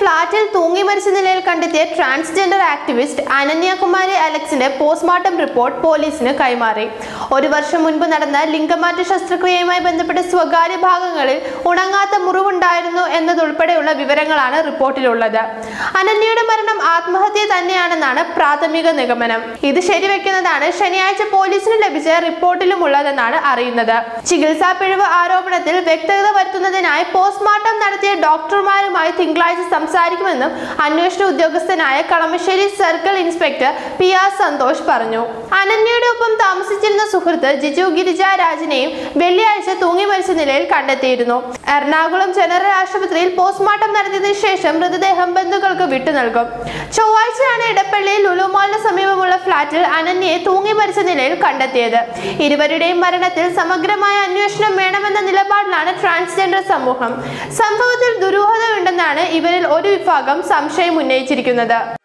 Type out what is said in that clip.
ഫ്ളാറ്റിൽ തൂങ്ങി മരിച്ച നിലയിൽ കണ്ടെത്തിയ ട്രാൻസ്ജെൻഡർ ആക്ടിവിസ്റ്റ് അനന്യകുമാരി അലക്സിന്റെ പോസ്റ്റ്മോർട്ടം റിപ്പോർട്ട് പോലീസിന് കൈമാറി ഒരു വർഷം മുൻപ് നടന്ന ലിംഗമാറ്റ ശസ്ത്രക്രിയയുമായി ബന്ധപ്പെട്ട സ്വകാര്യ ഭാഗങ്ങളിൽ ഉണങ്ങാത്ത മുറിവുണ്ടായിരുന്നു എന്നതുൾപ്പെടെയുള്ള വിവരങ്ങളാണ് റിപ്പോർട്ടിലുള്ളത് അനന്യയുടെ മരണം ആത്മഹത്യ തന്നെയാണെന്നാണ് പ്രാഥമിക നിഗമനം ഇത് ശരിവെക്കുന്നതാണ് ശനിയാഴ്ച പോലീസിന് ലഭിച്ച റിപ്പോർട്ടിലുമുള്ളതെന്നാണ് അറിയുന്നത് ചികിത്സാ പിഴവ് ആരോപണത്തിൽ വ്യക്തത വരുത്തുന്നതിനായി പോസ്റ്റ്മോർട്ടം നടത്തിയ ഡോക്ടർമാരുമായി തിങ്കളാഴ്ച സംസാരിക്കുമെന്നും അന്വേഷണ ഉദ്യോഗസ്ഥനായ Kalamassery circle inspector P R Santhosh പറഞ്ഞു അനന്യയുടെ ഒപ്പം താമസിച്ചിരുന്ന സുഹൃത്ത് ജിജു ഗിരിജ രാജിനെയും വെള്ളിയാഴ്ച തൂങ്ങി മരിച്ച നിലയിൽ കണ്ടെത്തിയിരുന്നു എറണാകുളം ജനറൽ ആശുപത്രിയിൽ പോസ്റ്റ്മോർട്ടം നടത്തിയതിനു ശേഷം മൃതദേഹം ബന്ധുക്കൾക്ക് വിട്ടു നൽകും ചൊവ്വാഴ്ചയാണ് ഇടപ്പള്ളിയിൽ ലുലുമാളിന് സമീപമുള്ള ഫ്ളാറ്റിൽ അനന്യയെ തൂങ്ങി മരിച്ച നിലയിൽ കണ്ടെത്തിയത് ഇരുവരുടെയും മരണത്തിൽ സമഗ്രമായ അന്വേഷണം വേണമെന്ന നിലപാടിലാണ് ട്രാൻസ്ജെൻഡർ സമൂഹം സംഭവത്തിൽ ദുരൂഹതയുണ്ടെന്നാണ് ഇവരിൽ ഒരു വിഭാഗം സംശയം ഉന്നയിച്ചിരിക്കുന്നത്